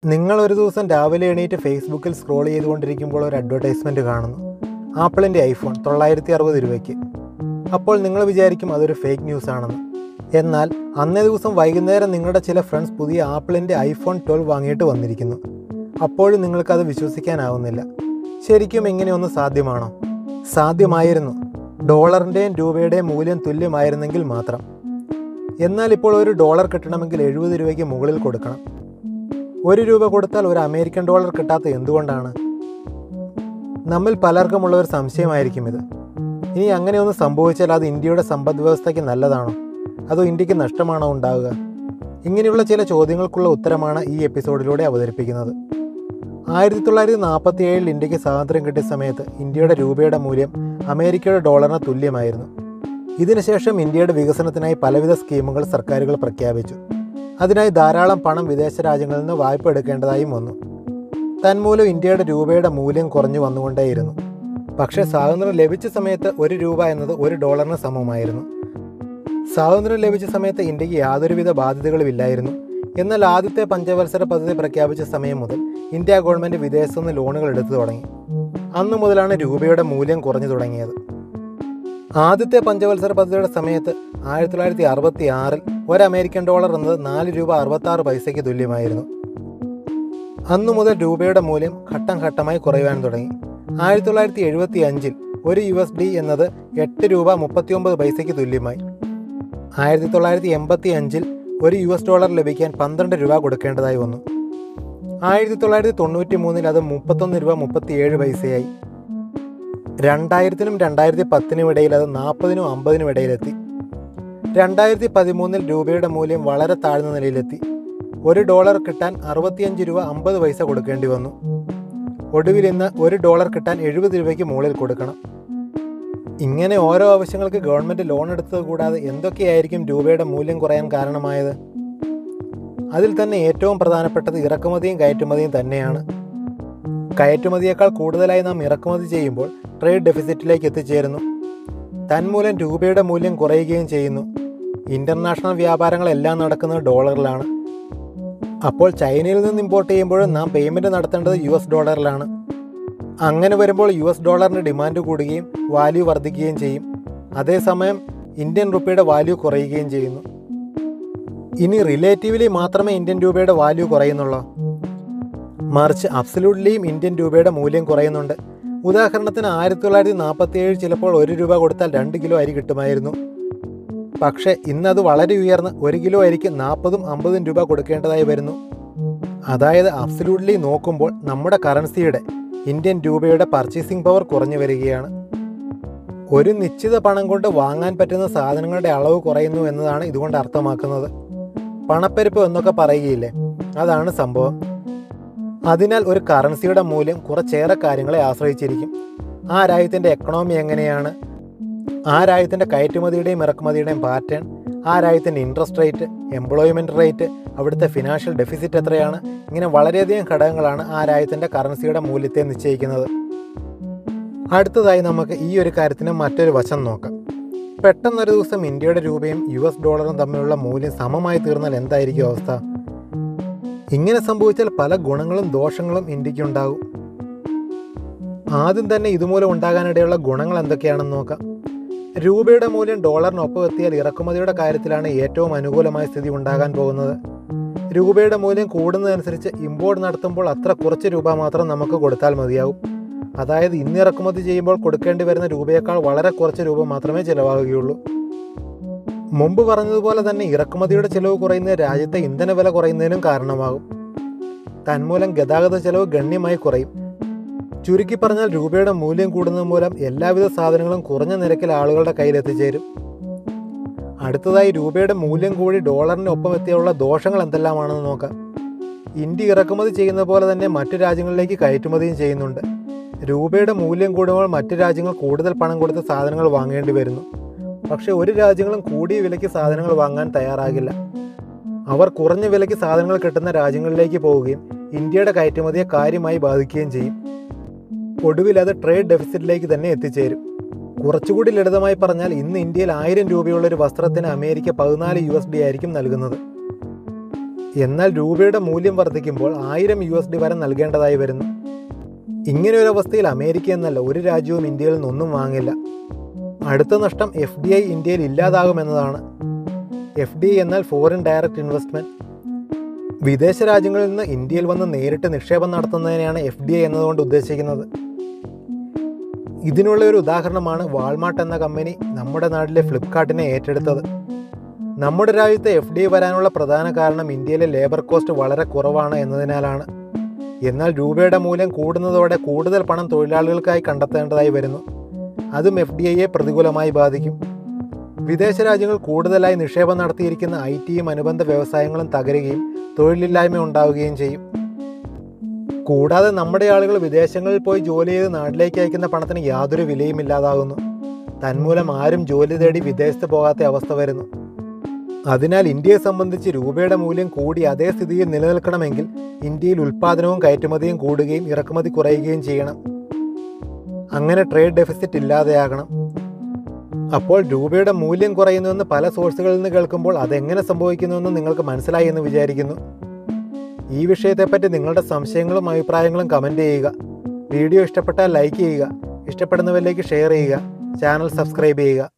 നിങ്ങൾ ഒരു ദിവസം രാവിലെ എണീറ്റ് ഫേസ്ബുക്കിൽ സ്ക്രോൾ ചെയ്തുകൊണ്ടിരിക്കുമ്പോൾ ഒരു അഡ്വർടൈസ്മെൻറ്റ് കാണുന്നു ആപ്പിളിൻ്റെ ഐഫോൺ തൊള്ളായിരത്തി അറുപത് രൂപയ്ക്ക് അപ്പോൾ നിങ്ങൾ വിചാരിക്കും അതൊരു ഫേക്ക് ന്യൂസ് ആണെന്ന് എന്നാൽ അന്നേ ദിവസം വൈകുന്നേരം നിങ്ങളുടെ ചില ഫ്രണ്ട്സ് പുതിയ ആപ്പിളിൻ്റെ ഐഫോൺ ട്വൽവ് വാങ്ങിയിട്ട് വന്നിരിക്കുന്നു അപ്പോഴും നിങ്ങൾക്കത് വിശ്വസിക്കാനാവുന്നില്ല ശരിക്കും ഇങ്ങനെയൊന്ന് സാധ്യമാണോ സാധ്യമായിരുന്നു ഡോളറിൻ്റെയും രൂപയുടെയും മൂല്യം തുല്യമായിരുന്നെങ്കിൽ മാത്രം എന്നാൽ ഇപ്പോൾ ഒരു ഡോളർ കിട്ടണമെങ്കിൽ എഴുപത് രൂപയ്ക്ക് മുകളിൽ കൊടുക്കണം ഒരു രൂപ കൊടുത്താൽ ഒരു അമേരിക്കൻ ഡോളർ കിട്ടാത്ത എന്തുകൊണ്ടാണ് നമ്മിൽ പലർക്കുമുള്ള ഒരു സംശയമായിരിക്കും ഇത് ഇനി അങ്ങനെയൊന്ന് സംഭവിച്ചാൽ അത് ഇന്ത്യയുടെ സമ്പദ് വ്യവസ്ഥയ്ക്ക് നല്ലതാണോ അതോ ഇന്ത്യക്ക് നഷ്ടമാണോ ഉണ്ടാവുക ഇങ്ങനെയുള്ള ചില ചോദ്യങ്ങൾക്കുള്ള ഉത്തരമാണ് ഈ എപ്പിസോഡിലൂടെ അവതരിപ്പിക്കുന്നത് ആയിരത്തി തൊള്ളായിരത്തി നാൽപ്പത്തി ഏഴിൽ ഇന്ത്യക്ക് സ്വാതന്ത്ര്യം കിട്ടിയ സമയത്ത് ഇന്ത്യയുടെ രൂപയുടെ മൂല്യം അമേരിക്കയുടെ ഡോളറിന് തുല്യമായിരുന്നു ഇതിനുശേഷം ഇന്ത്യയുടെ വികസനത്തിനായി പലവിധ സ്കീമുകൾ സർക്കാരുകൾ പ്രഖ്യാപിച്ചു അതിനായി ധാരാളം പണം വിദേശ രാജ്യങ്ങളിൽ നിന്ന് വായ്പ എടുക്കേണ്ടതായും വന്നു തന്മൂലം ഇന്ത്യയുടെ രൂപയുടെ മൂല്യം കുറഞ്ഞു വന്നുകൊണ്ടേയിരുന്നു പക്ഷേ സ്വാതന്ത്ര്യം ലഭിച്ച സമയത്ത് ഒരു രൂപ എന്നത് ഒരു ഡോളറിന് സമമായിരുന്നു സ്വാതന്ത്ര്യം ലഭിച്ച സമയത്ത് ഇന്ത്യക്ക് യാതൊരുവിധ ബാധ്യതകളും ഇല്ലായിരുന്നു എന്നാൽ ആദ്യത്തെ പഞ്ചവത്സര പദ്ധതി പ്രഖ്യാപിച്ച സമയം മുതൽ ഇന്ത്യ ഗവൺമെൻറ് വിദേശത്തു നിന്ന് ലോണുകൾ എടുത്തു തുടങ്ങി അന്നു മുതലാണ് രൂപയുടെ മൂല്യം കുറഞ്ഞു തുടങ്ങിയത് ആദ്യത്തെ പഞ്ചവത്സര പദ്ധതിയുടെ സമയത്ത് ആയിരത്തി തൊള്ളായിരത്തി അറുപത്തി ആറിൽ ഒരു അമേരിക്കൻ ഡോളർ എന്നത് നാല് രൂപ അറുപത്തി ആറ് പൈസയ്ക്ക് തുല്യമായിരുന്നു അന്നു മുതൽ രൂപയുടെ മൂല്യം ഘട്ടം ഘട്ടമായി കുറയുവാൻ തുടങ്ങി ആയിരത്തി തൊള്ളായിരത്തി എഴുപത്തി അഞ്ചിൽ ഒരു യു എസ് ഡി എന്നത് എട്ട് രൂപ മുപ്പത്തിയൊമ്പത് പൈസയ്ക്ക് തുല്യമായി ആയിരത്തി തൊള്ളായിരത്തി എൺപത്തി അഞ്ചിൽ ഒരു യു എസ് ഡോളർ ലഭിക്കാൻ പന്ത്രണ്ട് രൂപ കൊടുക്കേണ്ടതായി വന്നു ആയിരത്തി തൊള്ളായിരത്തി തൊണ്ണൂറ്റി മൂന്നിൽ അത് മുപ്പത്തൊന്ന് രൂപ മുപ്പത്തിയേഴ് പൈസയായി രണ്ടായിരത്തിനും രണ്ടായിരത്തി പത്തിനും ഇടയിൽ അത് നാൽപ്പതിനും അമ്പതിനും ഇടയിലെത്തി രണ്ടായിരത്തി പതിമൂന്നിൽ രൂപയുടെ മൂല്യം വളരെ താഴ്ന്ന നിലയിലെത്തി ഒരു ഡോളർ കിട്ടാൻ അറുപത്തിയഞ്ച് രൂപ അമ്പത് പൈസ കൊടുക്കേണ്ടി വന്നു ഒടുവിൽ ഇന്ന് ഒരു ഡോളർ കിട്ടാൻ എഴുപത് രൂപയ്ക്ക് മുകളിൽ കൊടുക്കണം ഇങ്ങനെ ഓരോ ആവശ്യങ്ങൾക്ക് ഗവൺമെൻറ് ലോൺ എടുത്തത് കൂടാതെ എന്തൊക്കെയായിരിക്കും രൂപയുടെ മൂല്യം കുറയാൻ കാരണമായത് അതിൽ തന്നെ ഏറ്റവും പ്രധാനപ്പെട്ടത് ഇറക്കുമതിയും കയറ്റുമതിയും തന്നെയാണ് കയറ്റുമതിയേക്കാൾ കൂടുതലായി നാം ഇറക്കുമതി ചെയ്യുമ്പോൾ ട്രേഡ് ഡെഫിസിറ്റിലേക്ക് എത്തിച്ചേരുന്നു തന്മൂലം രൂപയുടെ മൂല്യം കുറയുകയും ചെയ്യുന്നു ഇൻ്റർനാഷണൽ വ്യാപാരങ്ങളെല്ലാം നടക്കുന്നത് ഡോളറിലാണ് അപ്പോൾ ചൈനയിൽ നിന്ന് ഇമ്പോർട്ട് ചെയ്യുമ്പോഴും നാം പേയ്മെൻറ്റ് നടത്തേണ്ടത് യു എസ് ഡോളറിലാണ് അങ്ങനെ വരുമ്പോൾ യു എസ് ഡോളറിന് ഡിമാൻഡ് കൂടുകയും വാല്യൂ വർദ്ധിക്കുകയും ചെയ്യും അതേസമയം ഇന്ത്യൻ റുപ്പിയുടെ വാല്യൂ കുറയുകയും ചെയ്യുന്നു ഇനി റിലേറ്റീവ്ലി മാത്രമേ ഇന്ത്യൻ രൂപയുടെ വാല്യൂ കുറയുന്നുള്ളൂ മറിച്ച് അബ്സലൂട്ട്ലിയും ഇന്ത്യൻ രൂപയുടെ മൂല്യം കുറയുന്നുണ്ട് ഉദാഹരണത്തിന് ആയിരത്തി തൊള്ളായിരത്തി നാൽപ്പത്തി ഏഴ് ചിലപ്പോൾ ഒരു രൂപ കൊടുത്താൽ രണ്ട് കിലോ അരി കിട്ടുമായിരുന്നു പക്ഷേ ഇന്നത് വളരെ ഉയർന്ന് ഒരു കിലോ അരിക്ക് നാൽപ്പതും അമ്പതും രൂപ കൊടുക്കേണ്ടതായി വരുന്നു അതായത് അബ്സലൂട്ട്ലി നോക്കുമ്പോൾ നമ്മുടെ കറൻസിയുടെ ഇന്ത്യൻ രൂപയുടെ പർച്ചേസിംഗ് പവർ കുറഞ്ഞു വരികയാണ് ഒരു നിശ്ചിത പണം കൊണ്ട് വാങ്ങാൻ പറ്റുന്ന സാധനങ്ങളുടെ അളവ് കുറയുന്നു എന്നതാണ് ഇതുകൊണ്ട് അർത്ഥമാക്കുന്നത് പണപ്പെരുപ്പ് എന്നൊക്കെ പറയുകയില്ലേ അതാണ് സംഭവം അതിനാൽ ഒരു കറൻസിയുടെ മൂല്യം കുറച്ചേറെ കാര്യങ്ങളെ ആശ്രയിച്ചിരിക്കും ആ രാജ്യത്തിൻ്റെ എക്കണോമി എങ്ങനെയാണ് ആ രാജ്യത്തിൻ്റെ കയറ്റുമതിയുടെയും ഇറക്കുമതിയുടെയും പാറ്റേൺ ആ രാജ്യത്തിൻ്റെ ഇൻട്രസ്റ്റ് റേറ്റ് എംപ്ലോയ്മെൻറ്റ് റേറ്റ് അവിടുത്തെ ഫിനാൻഷ്യൽ ഡെഫിസിറ്റ് എത്രയാണ് ഇങ്ങനെ വളരെയധികം ഘടകങ്ങളാണ് ആ രാജ്യത്തിൻ്റെ കറൻസിയുടെ മൂല്യത്തെ നിശ്ചയിക്കുന്നത് അടുത്തതായി നമുക്ക് ഈ ഒരു കാര്യത്തിന് മറ്റൊരു വശം നോക്കാം പെട്ടെന്നൊരു ദിവസം ഇന്ത്യയുടെ രൂപയും യു എസ് ഡോളറും തമ്മിലുള്ള മൂല്യം സമമായി തീർന്നാൽ എന്തായിരിക്കും അവസ്ഥ ഇങ്ങനെ സംഭവിച്ചാൽ പല ഗുണങ്ങളും ദോഷങ്ങളും ഇന്ത്യക്കുണ്ടാകും ആദ്യം തന്നെ ഇതുമൂലം ഉണ്ടാകാനിടയുള്ള ഗുണങ്ങൾ എന്തൊക്കെയാണെന്ന് നോക്കാം രൂപയുടെ മൂല്യം ഡോളറിന് ഒപ്പമെത്തിയാൽ ഇറക്കുമതിയുടെ കാര്യത്തിലാണ് ഏറ്റവും അനുകൂലമായ സ്ഥിതി ഉണ്ടാകാൻ പോകുന്നത് രൂപയുടെ മൂല്യം കൂടുന്നതനുസരിച്ച് ഇമ്പോർട്ട് നടത്തുമ്പോൾ അത്ര കുറച്ച് രൂപ മാത്രം നമുക്ക് കൊടുത്താൽ മതിയാവും അതായത് ഇന്ന് ഇറക്കുമതി ചെയ്യുമ്പോൾ കൊടുക്കേണ്ടി വരുന്ന രൂപയേക്കാൾ വളരെ കുറച്ച് രൂപ മാത്രമേ ചിലവാകുകയുള്ളൂ മുമ്പ് പറഞ്ഞതുപോലെ തന്നെ ഇറക്കുമതിയുടെ ചിലവ് കുറയുന്നത് രാജ്യത്തെ ഇന്ധന വില കുറയുന്നതിനും കാരണമാകും തന്മൂലം ഗതാഗത ചെലവ് ഗണ്യമായി കുറയും ചുരുക്കി പറഞ്ഞാൽ രൂപയുടെ മൂല്യം കൂടുന്നത് മൂലം എല്ലാവിധ സാധനങ്ങളും കുറഞ്ഞ നിരക്കിൽ ആളുകളുടെ കയ്യിൽ എത്തിച്ചേരും അടുത്തതായി രൂപയുടെ മൂല്യം കൂടി ഡോളറിന് ഒപ്പം എത്തിയുള്ള ദോഷങ്ങൾ എന്തെല്ലാമാണെന്ന് നോക്കാം ഇന്ത്യ ഇറക്കുമതി ചെയ്യുന്ന പോലെ തന്നെ മറ്റു രാജ്യങ്ങളിലേക്ക് കയറ്റുമതിയും ചെയ്യുന്നുണ്ട് രൂപയുടെ മൂല്യം കൂടുമ്പോൾ മറ്റു രാജ്യങ്ങൾ കൂടുതൽ പണം കൊടുത്ത് സാധനങ്ങൾ വാങ്ങേണ്ടി വരുന്നു പക്ഷേ ഒരു രാജ്യങ്ങളും കൂടിയ വിലയ്ക്ക് സാധനങ്ങൾ വാങ്ങാൻ തയ്യാറാകില്ല അവർ കുറഞ്ഞ വിലയ്ക്ക് സാധനങ്ങൾ കിട്ടുന്ന രാജ്യങ്ങളിലേക്ക് പോവുകയും ഇന്ത്യയുടെ കയറ്റുമതിയെ കാര്യമായി ബാധിക്കുകയും ചെയ്യും ഒടുവിൽ അത് ട്രേഡ് ഡെഫിസിറ്റിലേക്ക് തന്നെ എത്തിച്ചേരും കുറച്ചുകൂടി ലളിതമായി പറഞ്ഞാൽ ഇന്ന് ഇന്ത്യയിൽ ആയിരം രൂപയുള്ള ഒരു വസ്ത്രത്തിന് അമേരിക്ക പതിനാല് യു എസ് ഡി ആയിരിക്കും നൽകുന്നത് എന്നാൽ രൂപയുടെ മൂല്യം വർദ്ധിക്കുമ്പോൾ ആയിരം യു എസ് ഡി വരെ നൽകേണ്ടതായി വരുന്നു ഇങ്ങനെ ഒരു അവസ്ഥയിൽ അമേരിക്ക എന്നല്ല ഒരു രാജ്യവും ഇന്ത്യയിൽ നിന്നൊന്നും വാങ്ങില്ല അടുത്ത നഷ്ടം എഫ് ഡി ഐ ഇന്ത്യയിൽ ഇല്ലാതാകുമെന്നതാണ് എഫ് ഡി ഐ എന്നാൽ ഫോറിൻ ഡയറക്റ്റ് ഇൻവെസ്റ്റ്മെന്റ് വിദേശ രാജ്യങ്ങളിൽ നിന്ന് ഇന്ത്യയിൽ വന്ന് നേരിട്ട് നിക്ഷേപം നടത്തുന്നതിനെയാണ് എഫ് ഡി ഐ എന്നതുകൊണ്ട് ഉദ്ദേശിക്കുന്നത് ഇതിനുള്ള ഒരു ഉദാഹരണമാണ് വാൾമാർട്ട് എന്ന കമ്പനി നമ്മുടെ നാട്ടിലെ ഫ്ലിപ്കാർട്ടിനെ ഏറ്റെടുത്തത് നമ്മുടെ രാജ്യത്തെ എഫ് ഡി ഐ വരാനുള്ള പ്രധാന കാരണം ഇന്ത്യയിലെ ലേബർ കോസ്റ്റ് വളരെ കുറവാണ് എന്നതിനാലാണ് എന്നാൽ രൂപയുടെ മൂല്യം കൂടുന്നതോടെ കൂടുതൽ പണം തൊഴിലാളികൾക്കായി കണ്ടെത്തേണ്ടതായി വരുന്നു അതും എഫ് ഡി ഐയെ പ്രതികൂലമായി ബാധിക്കും വിദേശ രാജ്യങ്ങൾ കൂടുതലായി നിക്ഷേപം നടത്തിയിരിക്കുന്ന ഐ ടിയും അനുബന്ധ വ്യവസായങ്ങളും തകരുകയും തൊഴിലില്ലായ്മ ഉണ്ടാവുകയും ചെയ്യും കൂടാതെ നമ്മുടെ ആളുകൾ വിദേശങ്ങളിൽ പോയി ജോലി ചെയ്ത് നാട്ടിലേക്ക് അയക്കുന്ന പണത്തിന് യാതൊരു വിലയും ഇല്ലാതാകുന്നു തന്മൂലം ആരും ജോലി തേടി വിദേശത്ത് പോകാത്ത അവസ്ഥ വരുന്നു അതിനാൽ ഇന്ത്യയെ സംബന്ധിച്ച് രൂപയുടെ മൂല്യം കൂടി അതേ സ്ഥിതിയിൽ നിലനിൽക്കണമെങ്കിൽ ഇന്ത്യയിൽ ഉൽപ്പാദനവും കയറ്റുമതിയും കൂടുകയും ഇറക്കുമതി കുറയുകയും ചെയ്യണം അങ്ങനെ ട്രേഡ് ഡെഫിസിറ്റ് ഇല്ലാതെയാകണം അപ്പോൾ രൂപയുടെ മൂല്യം കുറയുന്നുവെന്ന് പല സോഴ്സുകളിൽ നിന്ന് കേൾക്കുമ്പോൾ അതെങ്ങനെ സംഭവിക്കുന്നുവെന്ന് നിങ്ങൾക്ക് മനസ്സിലായി എന്ന് വിചാരിക്കുന്നു ഈ വിഷയത്തെപ്പറ്റി നിങ്ങളുടെ സംശയങ്ങളും അഭിപ്രായങ്ങളും കമൻറ്റ് ചെയ്യുക വീഡിയോ ഇഷ്ടപ്പെട്ടാൽ ലൈക്ക് ചെയ്യുക ഇഷ്ടപ്പെടുന്നവരിലേക്ക് ഷെയർ ചെയ്യുക ചാനൽ സബ്സ്ക്രൈബ് ചെയ്യുക